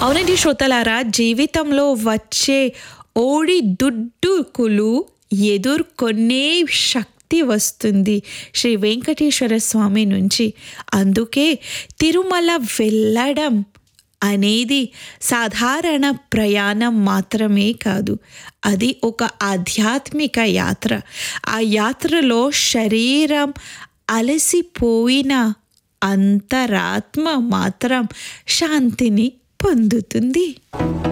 అవునండి శ్రోతలారా జీవితంలో వచ్చే ఓడి దుడ్డుకులు ఎదుర్కొనే శక్తి వస్తుంది శ్రీ వెంకటేశ్వర స్వామి నుంచి అందుకే తిరుమల వెళ్ళడం అనేది సాధారణ ప్రయాణం మాత్రమే కాదు అది ఒక ఆధ్యాత్మిక యాత్ర ఆ యాత్రలో శరీరం అలసిపోయిన అంతరాత్మ మాత్రం శాంతిని పొందుతుంది